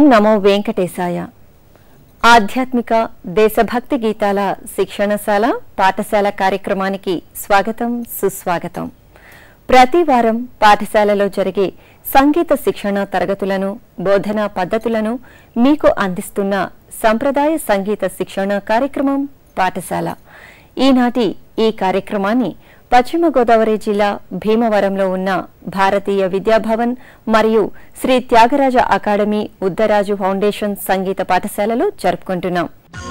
ఓం నమో వెంకటేశాయ ఆధ్యాత్మిక దేశభక్తి గీతాల శిక్షణశాల పాఠశాల కార్యక్రమానికి స్వాగతం సుస్వాగతం ప్రతి వారం పాఠశాలలో జరిగే సంగీత శిక్షణ తరగతులను బోధనా పద్ధతులను మీకు అందిస్తున్న సంప్రదాయ సంగీత శిక్షణ కార్యక్రమం పాఠశాల ఈనాటి ఈ కార్యక్రమాన్ని పశ్చిమ గోదావరి జిల్లా భీమవరంలో ఉన్న భారతీయ విద్యాభవన్ మరియు శ్రీ త్యాగరాజ అకాడమీ ఉద్దరాజు ఫౌండేషన్ సంగీత పాఠశాలలో జరుపుకుంటున్నాం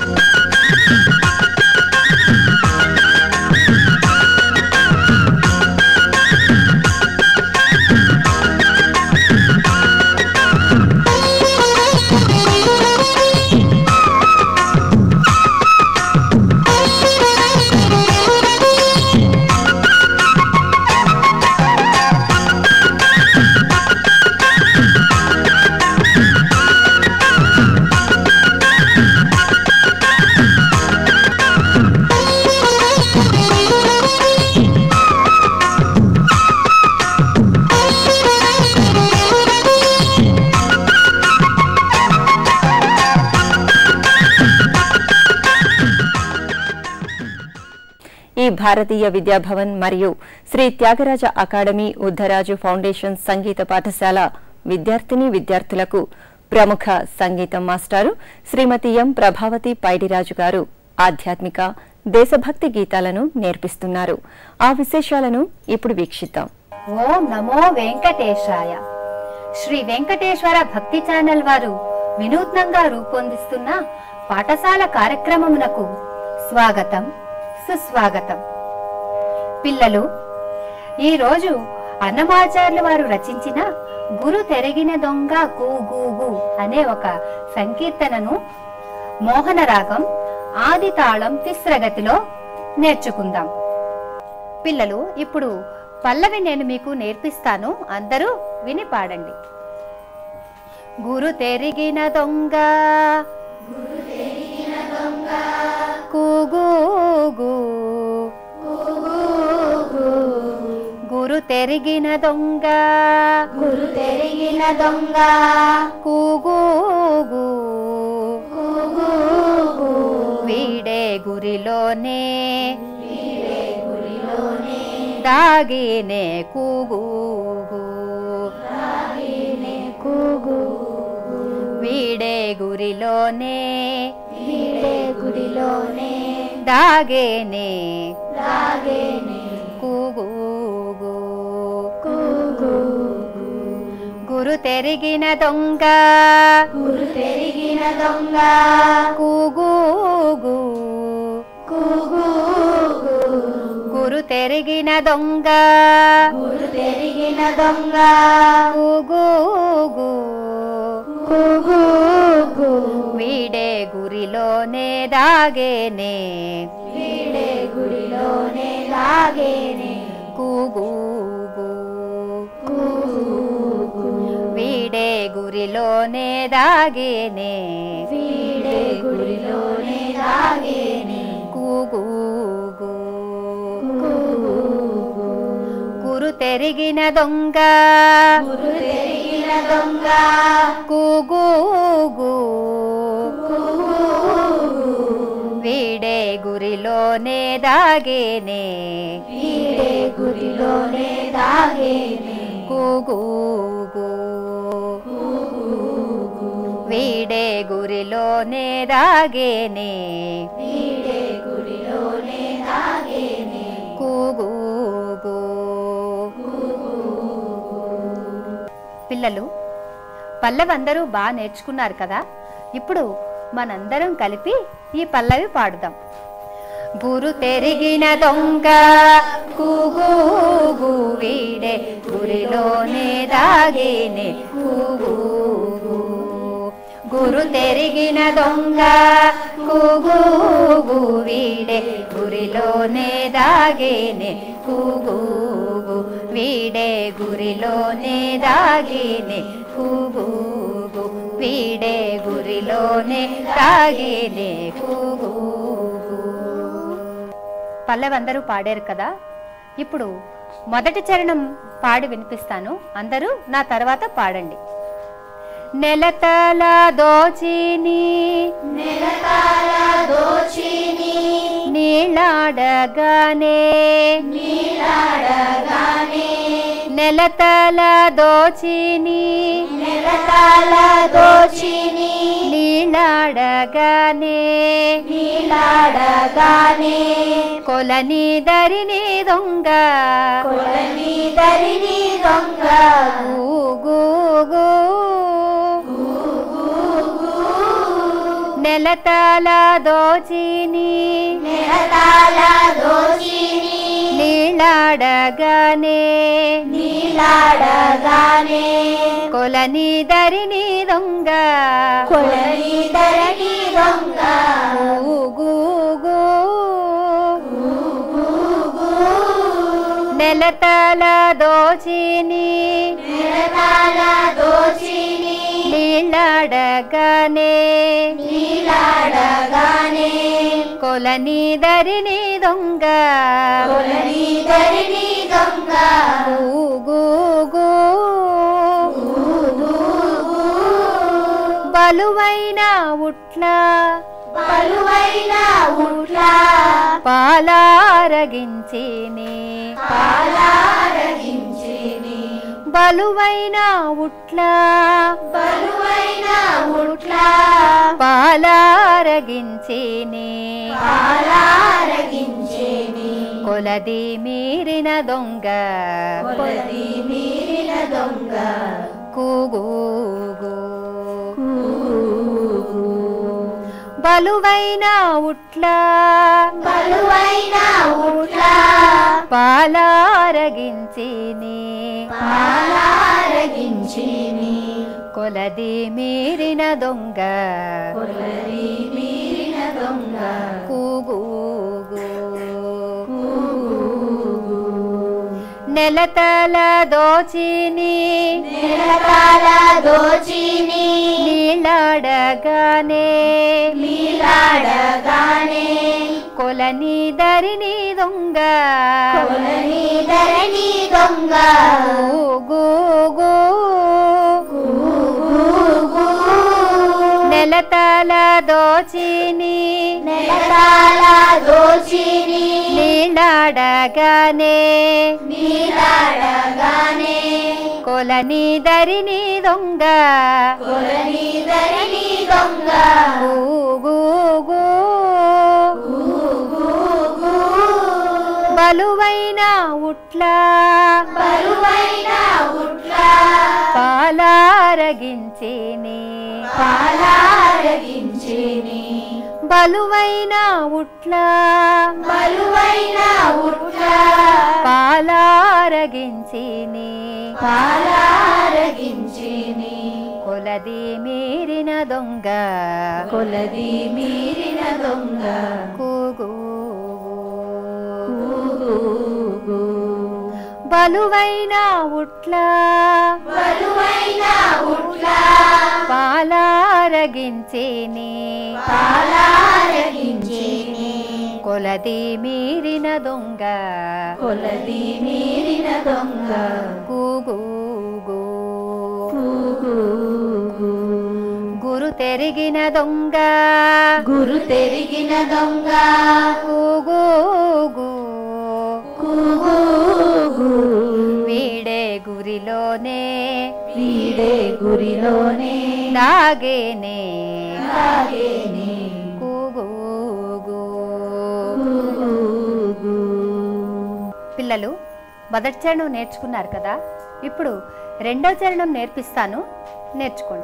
ఈ భారతీయ విద్యాభవన్ మరియు శ్రీ త్యాగరాజ అకాడమీ ఉద్దరాజు ఫౌండేషన్ సంగీత పాఠశాల విద్యార్థిని విద్యార్థులకు ప్రముఖ సంగీతం మాస్టారు శ్రీమతి ఎం ప్రభావతి పైడిరాజు గారు ఆధ్యాత్మిక దేశభక్తి గీతాలను నేర్పిస్తున్నారు ఆ విశేషాలను ఇప్పుడు వీక్షిద్దాం ఓం నమో వెంకటేశాయ శ్రీ వెంకటేశ్వర భక్తి ఛానల్ వారు వినూత్నంగా రూపొందిస్తున్న పాఠశాల కార్యక్రమమునకు స్వాగతం సుస్వాగతం పిల్లలు ఈరోజు అన్నమాచార్యుల వారు రచించిన గురు తెరగిన దొంగ కూగూగు అనే ఒక సంకీర్తనను మోహన రాగం ఆది తాళం తిస్రగతిలో నేర్చుకుందాం పిల్లలు ఇప్పుడు పల్లవి నేను మీకు నేర్పిస్తాను అందరూ విని పాడండి గురు తెరిగిన దొంగ కూగూగు గురు తెరిగిన దొంగ గురు తెరిగిన దొంగ కూగూగు కూగూగు వీడే గురిలోనే దాగినే కూగూగు కూగు వీడే గురిలోనే వీడే గుడిలోనే దాగేనే దాగేనే కూగూగు కూగు గురు తెరిగిన దొంగ గురు తెరిగిన దొంగ కూగూగు కూగూగు గురు తెరిగిన దొంగ గురు తెరిగిన దొంగ కూగూగు కూగూగు వీడే గురిలోనే దాగేనే వీడే గుడిలోనే దాగేనే కూగూగు కూగు వీడే గురిలోనే దాగేనే వీడే గుడిలోనే దాగేనే కూగూగు కూగు గురు తెరిగిన దొంగ గురు తెరిగిన దొంగ కూగూగు కూగు వీడే గురిలోనే దాగేనే వీడే గుడిలోనే దాగేనే కూగూగు వీడే గురిలోనే దాగేనే వీడే గుడిలోనే దాగేనే కూగూగు పిల్లలు పల్లవందరూ బాగా నేర్చుకున్నారు కదా ఇప్పుడు మనందరం కలిపి ఈ పల్లవి పాడుదాం గురు తెరిగిన దొంగ కూగూగు వీడే గురిలోనే దాగేనే కూగూగు గురు తెరిగిన దొంగ కూగూగు వీడే గురిలోనే దాగేనే కూగూగు వీడే గురిలోనే దాగేనే కూగూగు వీడే గురిలోనే దాగేనే కూగూగు పల్లవందరూ పాడారు కదా ఇప్పుడు మొదటి చరణం పాడి వినిపిస్తాను అందరూ నా తర్వాత పాడండి నెలతల దోచిని నెలకాల దోచిని నీళ్ళాడగానే నీలాడగానే నెలతల దోచిని నెలకాల దోచిని నీళ్ళాడగానే నీలాడగానే కొలని దరిని దొంగ కొలని దరిని దొంగ గూగూగూ. నెలతల దోచిని నెలకాల దోచిని నీళ్ళాడగానే నీలాడగానే కొలని దరిని దొంగ కొలని ధరణి దొంగ గూగూగూ. నెలతల దోచిని నిరతాల దోచిని నీళ్ళాడగానే నీలాడగానే కొలని దరిని దొంగ కొలని ధరణి దొంగ గూగూగూ. బలువైన ఉట్ల బలువైన ఉట్ల పాలారగించిని పాలారగించిని బలువైన ఉట్ల బలువైన ఉట్ల పాలారగించిని పాలారగించిని కొలది మీరిన దొంగ కొలది మీరిన దొంగ కూగూగు బలువైన ఉట్ల బలువైన ఉట్ల పాలారగించిని పాలారగించిని కొలది మీరిన దొంగ కొలది మీరిన దొంగ కూగూగు నెలతల దోచిని నిరతాల దోచిని నీళ్ళాడగానే నీలాడగానే కొలని దరిని దొంగ కొలని ధరణి దొంగ గూగూగు. నెలతల దోచిని నెలతాల దోచిని నీళ్ళాడగానే నీలాడగానే కొలని దరిని దొంగ కొలని ధరణి దొంగ గూగూగు. బలువైన ఉట్ల బలువైన ఉట్ల పాలారగించిని పాలారగించిని బలువైన ఉట్ల బలువైన ఉట్ల పాలారగించిని పాలారగించిని కొలది మీరిన దొంగ కొలది మీరిన దొంగ కూగు బలువైన ఉట్ల బలువైన ఉట్ల పాలారగించిని పాలారగించిని కొలది మీరిన దొంగ కొలది మీరిన దొంగ కూగూగు గురు తెరిగిన దొంగ గురు తెరిగిన దొంగ కూగూగు కూగు వీడే గురిలోనే వీడే గురిలోనే దాగేనే లాగేనే కూగూగు కూగు పిల్లలు మొదటి చరణం నేర్చుకున్నారు కదా ఇప్పుడు రెండో చరణం నేర్పిస్తాను నేర్చుకోండి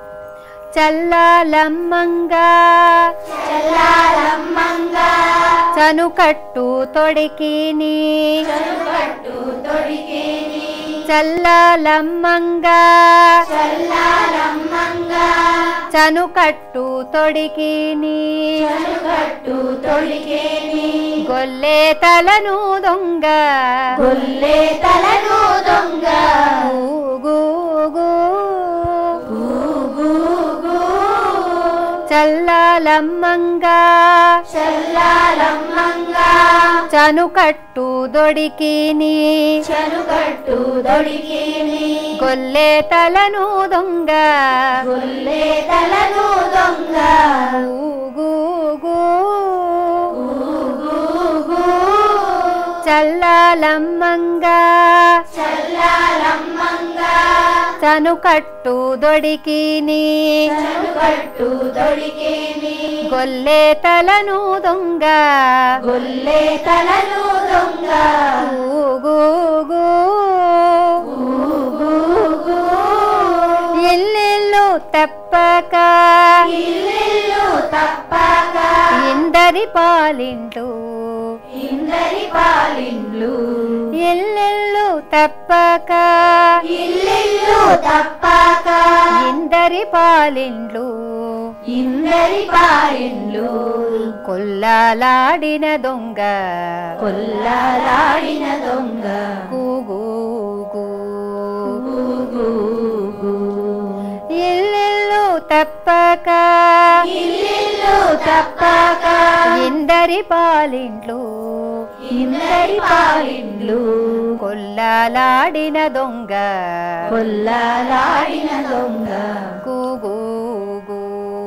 చల్లాలమ్మంగా చల్లారమ్మంగా చనుకట్టు తొడికిని కట్టు తొడిగేని చల్లాలమ్మంగా చల్లారమ్మంగా చనుకట్టు తొడికిని కట్టు తొడిగేని గొల్లే తలను దొంగ గొల్లే తలను దొంగ గూగూగు. కూగు చల్లాలమ్మంగా చల్లాలమ్మంగా చనుకట్టు దొడికిని చనుకట్టు దొడికిని గొల్లే తలను దొంగ గొల్లే తలను దొంగ ఊగూగూ. ఊగూగూ. చల్లాలమ్మంగా చల్లాలమ్మంగా చనుకట్టు దొడికిని చనుకట్టు దొడికిని గొల్లే తలను దొంగ గొల్లే తలను దొంగ ఊగూగూ. ఊగూగూ. ఇల్లిల్లు తప్పక ఇల్లిల్లు తప్పక ఇందరి పాలింట్లు ఇందరి పాలిండ్లు ఇల్లిల్లు తప్పక ఇల్లిల్లు తప్పక ఇందరి పాలింట్లు ఇందరి పాలిండ్లు కొల్లాలాడిన దొంగ కొల్లాలాడిన దొంగ గూగూగూ. ఊగూగూ. ఇల్లిల్లు తప్పక ఇల్లిల్లు తప్పక ఇందరి పాలింట్లు ఇందరి పాలిండ్లు కొల్లాలాడిన దొంగ కొల్లాలాడిన దొంగ గూగూగూ.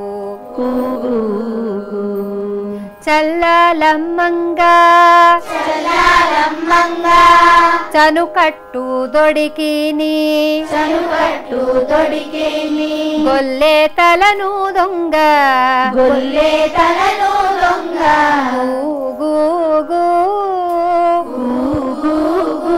ఊగూగూ. చల్లాలమ్మంగా చల్లాలమ్మంగా చనుకట్టు దొడికిని చనుకట్టు తొడికేని గొల్లే తలను దొంగ గొల్లే తలను దొంగ ఊగూగూ. ఊగూగూ.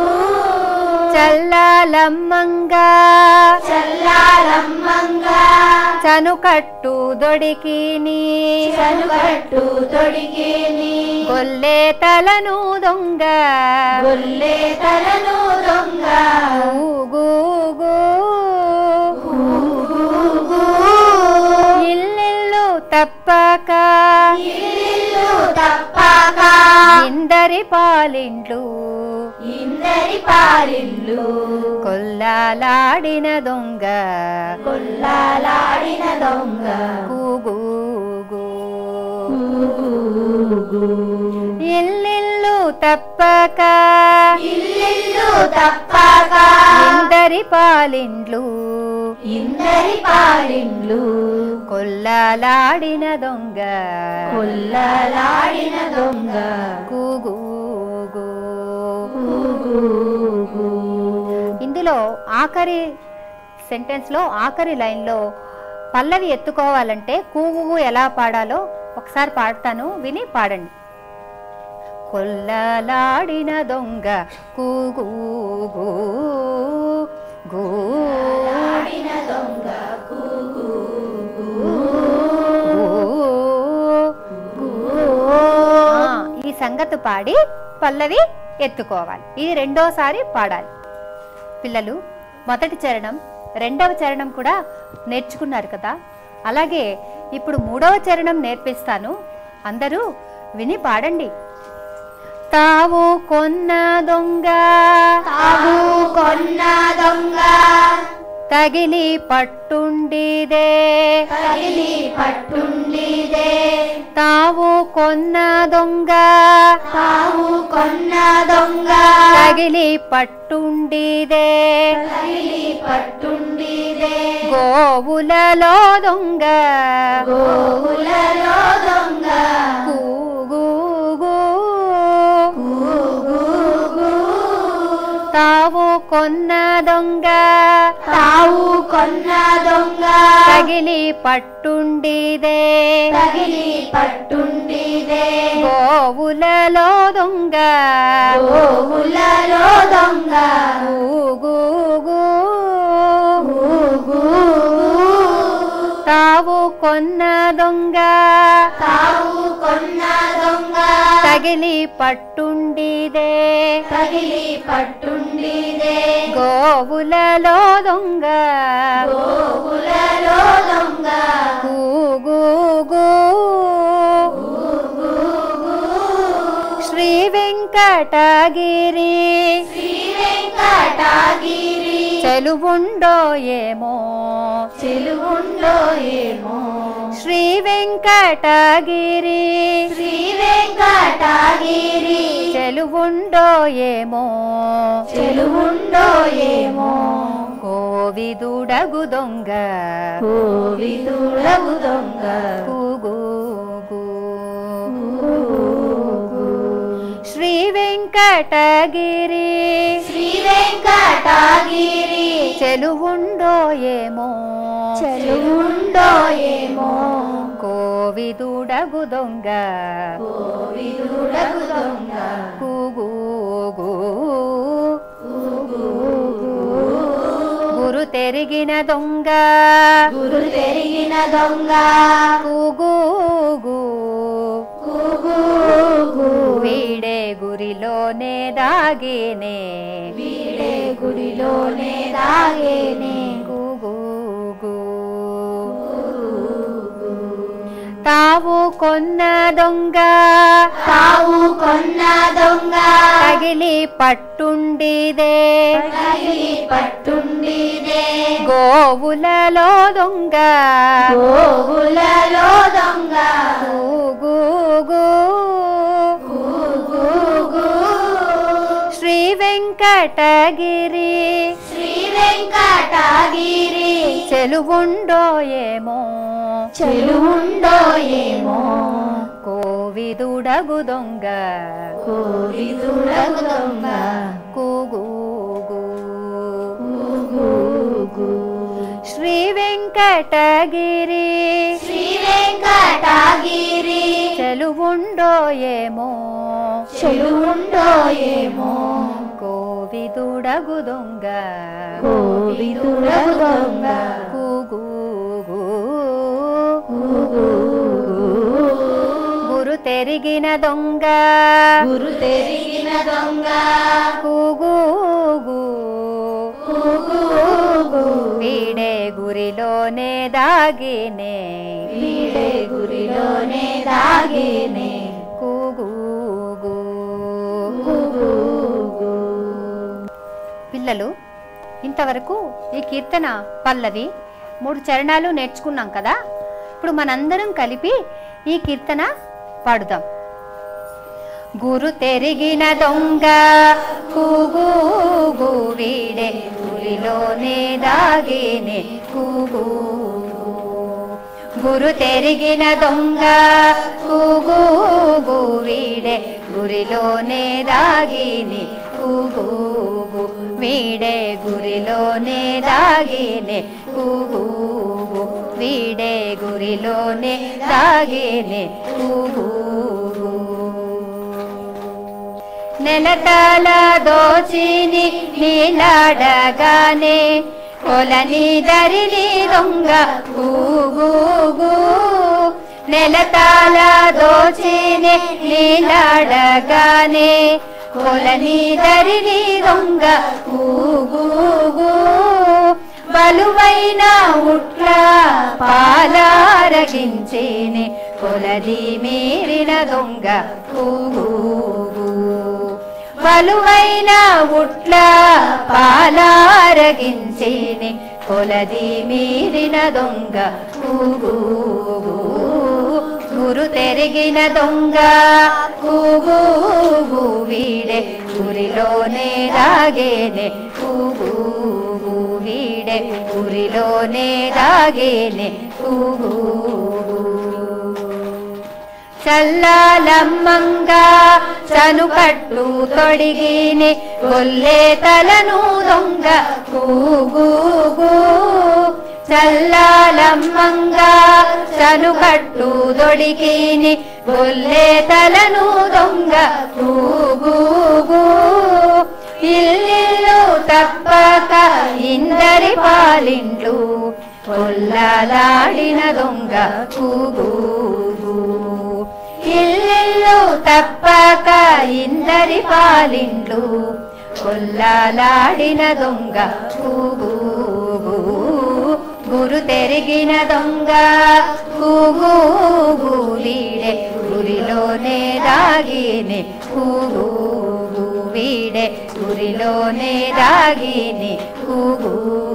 చల్లాలమ్మంగా చల్లాలమ్మంగా చనుకట్టు దొడికిని చనుకట్టు తొడికేని గొల్లే తలను దొంగ గొల్లే తలను దొంగ ఊగూగూ. ఊగూగూ. ఇల్లిల్లు తప్పక ఇల్లిల్లు తప్పక ఇందరి పాలింట్లు ఇందరి పాలిల్లు కొల్లాలాడిన దొంగ కొల్లాలాడిన దొంగ కూగూగూ. ఊగూగూ. ఇల్లిల్లు తప్పక ఇల్లిల్లు తప్పక ఇందరి పాలింట్లు ఇందరి పాలిండ్లు కొల్లాలాడిన దొంగ కొల్లాలాడిన దొంగ కూగూగూ. ఊగూగూ. ఇందులో ఆఖరి సెంటెన్స్లో ఆఖరి లైన్లో పల్లవి ఎత్తుకోవాలంటే కూగు ఎలా పాడాలో ఒకసారి పాడతాను విని పాడండి కొల్లలాడిన దొంగ కూగు గూ ఆడిన దొంగ ఆ, ఈ సంగతి పాడి పల్లవి ఎత్తుకోవాలి ఇది రెండోసారి పాడాలి పిల్లలు మొదటి చరణం రెండవ చరణం కూడా నేర్చుకున్నారు కదా అలాగే ఇప్పుడు మూడవ చరణం నేర్పిస్తాను అందరూ విని పాడండి తావు కొన్న దొంగ తావు కొన్న దొంగ తగిలి పట్టుండిదే పగిలి పట్టుండిదే తావు కొన్న దొంగ తావు కొన్న దొంగ తగిలి పట్టుండిదే పగిలి పట్టుండిదే గోవులలో దొంగ గోవులలో దొంగ కూగూగూ. ఊగూగూ. తావు కొన్న దొంగ తావు కొన్న దొంగ తగిలి పట్టుండిదే పగిలి పట్టుండిదే గోవులలో దొంగ గోవులలో దొంగ కూగూగూ. ఊగూగూ. తావు కొన్న దొంగ తావు కొన్న దొంగ తగిలి పట్టుండిదే పగిలి పట్టుండిదే గోవులలో దొంగ గోవులలో దొంగ కూగూగూ. శ్రీ వెంకటగిరి శ్రీ వెంకటగిరి చెలువుండో ఏమో చెలువుండో ఏమో శ్రీ వెంకటగిరి శ్రీ వెంకటగిరి చెలువుండో ఏమో చెలువుండో ఏమో కోవిదుడగు దొంగ కోవిదుడగు దొంగ కూగూగు. శ్రీ వెంకటగిరి శ్రీ వెంకటగిరి చెలువుండో ఏమో చెలువుండో ఏమో కోవిదుడగు దొంగ కోవిదుడగు దొంగ కూగూగు. గురు తెరిగిన దొంగ గురు పెరిగిన దొంగ కూగూగు. కూగూగు వీడే గురిలోనే దాగినే వీడే గుడిలోనే దాగేనే కూగూగు. తావు కొన్న దొంగ తావు కొన్న దొంగ తగిలి పట్టుండిదే తగిలి పట్టుండిదే గోవులలో దొంగ గోవులలో దొంగ కూగూగు. కూగూగు శ్రీ వెంకటగిరి శ్రీ వెంకటగిరి చెలువుండో ఏమో చెలువుండో ఏమో కోవిదుడగు దొంగ కోవిదుడగు దొంగ కూగూగు. కూగూగు శ్రీ వెంకటగిరి శ్రీ వెంకటగిరి చెలువుండో ఏమో చెలువుండో ఏమో కోవిదుడగు దొంగ కోవిదుడగు దొంగ కూగూగు. కూగూగు గురు తెరిగిన దొంగ గురు తెరిగిన దొంగ కూగూగు. కూగూగు వీడే గురిలోనే దాగినే వీడే గురిలోనే దాగేనే కూగూగు. కూగూగు పిల్లలు ఇంతవరకు ఈ కీర్తన పల్లవి మూడు చరణాలు నేర్చుకున్నాం కదా ఇప్పుడు మనందరం కలిపి ఈ కీర్తన పాడుదాం గురు తెరిగిన దొంగ కూగూగు వీడే గురిలోనే దాగినే కూగూగు గురు తెరిగిన దొంగ కూగూగు వీడే గురిలోనే దాగిని కూగూగు వీడే గురిలోనే దాగినే కూగూగు వీడే గురిలోనే దాగినే కూగూగు నెలతల దోచిని నీలాడగానే కొలని దరిని దొంగ కూగూగు నెలతాల దోచిని నీలాడగానే కొలని దరిని దొంగ కూగూగు బలువైన ఉట్ల పాలారగించేని కొలది మీరిన దొంగ కూగూగు బలువైన ఉట్ల పాలారగించేని కొలది మీరిన దొంగ కూగూగు గురు తెరిగిన దొంగ కూగూగు వీడే గురిలోనే రాగేనే కూగూగు వీడే గురిలోనే రాగేనే కూగూగు చల్లాలమ్మంగా చనుకట్టు తొడిగిని గొల్లే తలను దొంగ కూగూగు చల్లాలమ్మంగా చనుకట్టు తొడిగిని గొల్లే తలను దొంగ కూగూగు ఇల్లిల్లు తప్పక ఇందరి పాలింట్లు కొల్లలాడిన దొంగ కూగూగు ఇల్లిల్లు తప్పక ఇందరి పాలింట్లు కొల్లలాడిన దొంగ కూగూగు గురు తెరిగిన దొంగ కూగూగు వీడే గురిలోనే దాగినే కూగూగు వీడే గురిలోనే దాగిని కూగు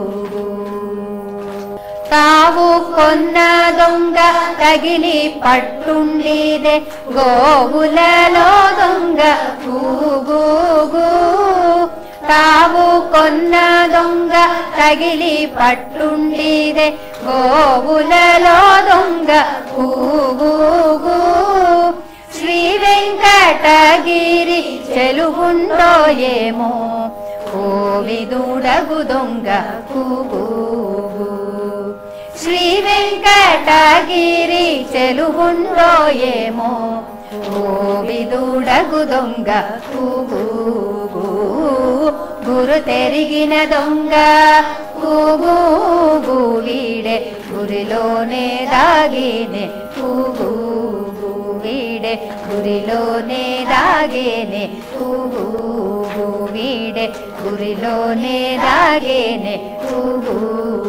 తావు కొన్న దొంగ తగిలి పట్టుండిదే గోవులలో దొంగ గూగూగు తావు కొన్న దొంగ తగిలి పట్టుండిదే గోవులలో దొంగ గూగూగు శ్రీ వెంకటగిరి చెలుగుండో ఏమో కోవిదుడగు దొంగ కూగు శ్రీ వెంకటగిరి చెలుగుండో ఏమో కోవిదుడగు దొంగ కూగు గురు తెరిగిన దొంగ కూగు వీడే గురిలోనే దాగినే కూగు వీడే గురిలోనే దాగేనే కూగు వీడే గురిలోనే దాగేనే కూగు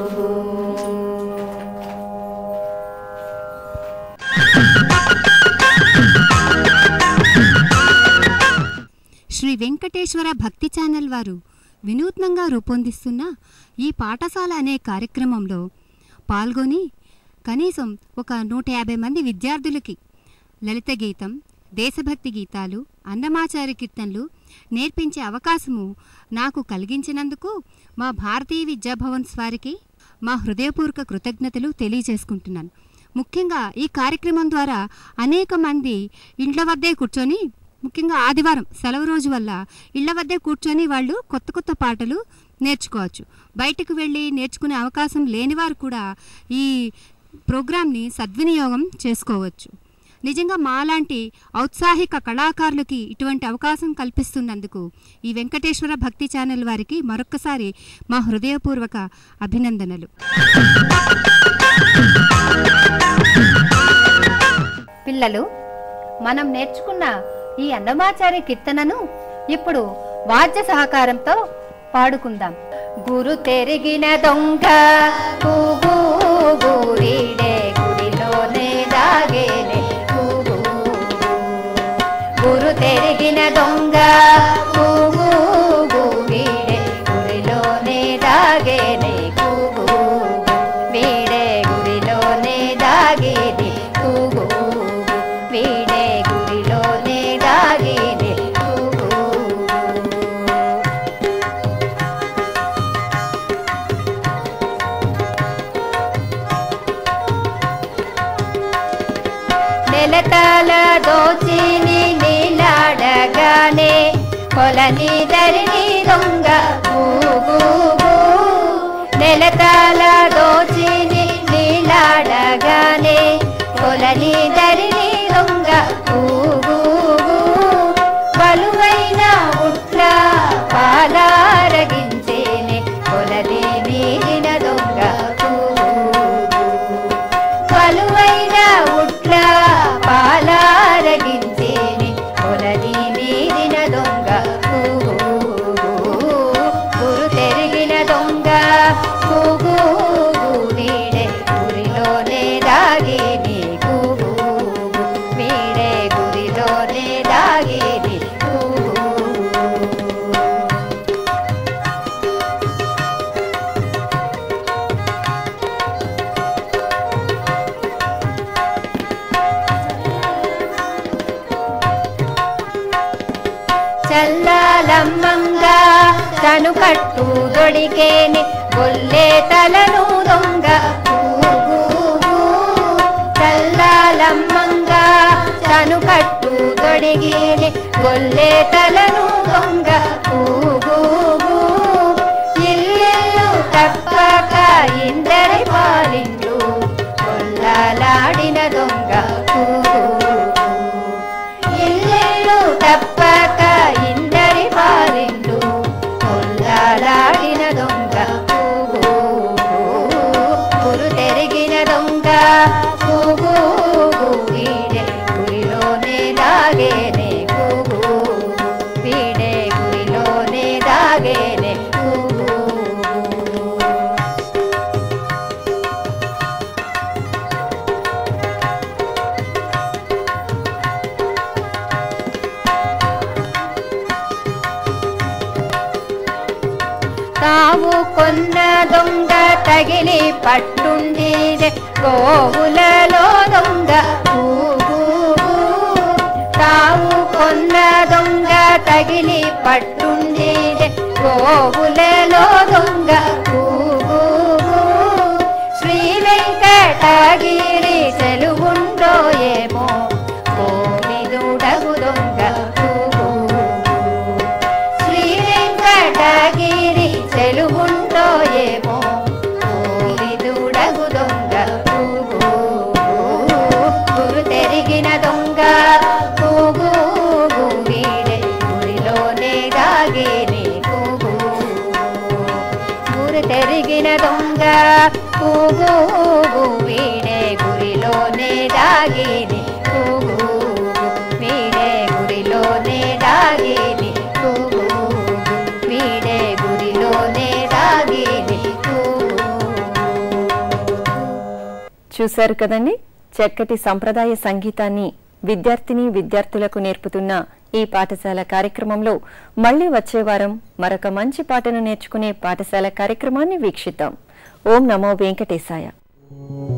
శ్రీ వెంకటేశ్వర భక్తి ఛానల్ వారు వినూత్నంగా రూపొందిస్తున్న ఈ పాఠశాల అనే కార్యక్రమంలో పాల్గొని కనీసం ఒక నూట యాభై మంది విద్యార్థులకి లలిత గీతం దేశభక్తి గీతాలు అన్నమాచార్య కీర్తనలు నేర్పించే అవకాశము నాకు కలిగించినందుకు మా భారతీయ విద్యాభవన్స్ వారికి మా హృదయపూర్వక కృతజ్ఞతలు తెలియజేసుకుంటున్నాను ముఖ్యంగా ఈ కార్యక్రమం ద్వారా అనేక మంది ఇండ్ల వద్దే కూర్చొని ముఖ్యంగా ఆదివారం సెలవు రోజు వల్ల ఇళ్ల వద్దే కూర్చొని వాళ్ళు కొత్త కొత్త పాటలు నేర్చుకోవచ్చు బయటకు వెళ్ళి నేర్చుకునే అవకాశం లేనివారు కూడా ఈ ప్రోగ్రామ్ని సద్వినియోగం చేసుకోవచ్చు నిజంగా మాలాంటి ఔత్సాహిక కళాకారులకి ఇటువంటి అవకాశం కల్పిస్తున్నందుకు ఈ వెంకటేశ్వర భక్తి ఛానల్ వారికి మరొక్కసారి మా హృదయపూర్వక అభినందనలు పిల్లలు మనం నేర్చుకున్న ఈ అన్నమాచారి కీర్తనను ఇప్పుడు వాద్య సహకారంతో పాడుకుందాం గురు తెరిగిన దొంగ కూగు వీడే గుడిలోనే దాగేనే కూగు గురు తెరిగిన దొంగ కూగు వీడే గుడిలోనే దాగేనే కూగు వీడే గుడిలోనే దాగేది కూగు వీడే గుడిలోనే దాగేది కూగు నెలతాల దోచిని నీలాడగానే కొలని ధరిని దొంగ గూగూ నెలతాల దోచిని నీలాడగానే కొలని ధరిని దొంగ గూగూ బలువైన ఉట్ల పాలారగించేనే కొలది మీరిన దొంగ గూగూ పలువైన ఉట్ల పాలారగించేని కొలది మీరిన దొంగ కూగు గురు తెరిగిన దొంగ కూగు వీడే గురిలోనే దాగిని కూగు వీడే గురిలోనే దాగిని కూగు చల్లాలమ్మంగా తను కట్టు దొడికేని గొల్లే తలను దొంగ ఊగూగు. చల్లాలమ్మంగా తను కట్టు దొడిగేని గొల్లే తలను దొంగ ఊగూగు. ఇల్లు తప్పక ఇందరి పాలిండు కొల్లాలాడిన దొంగ ఊగూగు. ఇల్లు తప్పక ఇందరి పాలిండు కొల్లాలాడిన దొంగ కూగు గురు తెరిగిన దొంగ కూగు వీడే గురిలోనే లాగేనే కూగు వీడే గురిలో తావు కొన్న దొంగ తగిలి పట్టుండేదే గోవులలో దొంగ ఊ, ఊ, ఊ. తావు కొన్న దొంగ తగిలి పట్టుండేదే గోవులలో దొంగ ఊ, ఊ, ఊ. శ్రీ వెంకటగిరి సెలువుండో ఏమో కోవిదుడగు దొంగ ఊ, ఊ, ఊ. శ్రీ వెంకటగిరి చెలుగుండో ఏమో కోవిదుడగు దొంగ ఊగు, గురు తెరిగిన దొంగ ఊగు, వీడే గురిలోనే దాగిని ఊగు. గురి తెరిగిన దొంగ ఊగు, వీడే గురిలోనే దాగిని ఊగు. వీడే గురిలోనే దాగిని ఊగు. వీడే గురిలోనే దాగిని ఊగు. చూశారు కదండి చక్కటి సంప్రదాయ సంగీతాన్ని విద్యార్థిని విద్యార్థులకు నేర్పుతున్న ఈ పాఠశాల కార్యక్రమంలో మళ్ళీ వచ్చే వారం మరొక మంచి పాటను నేర్చుకునే పాఠశాల కార్యక్రమాన్ని వీక్షిద్దాం ఓం నమో వెంకటేశాయ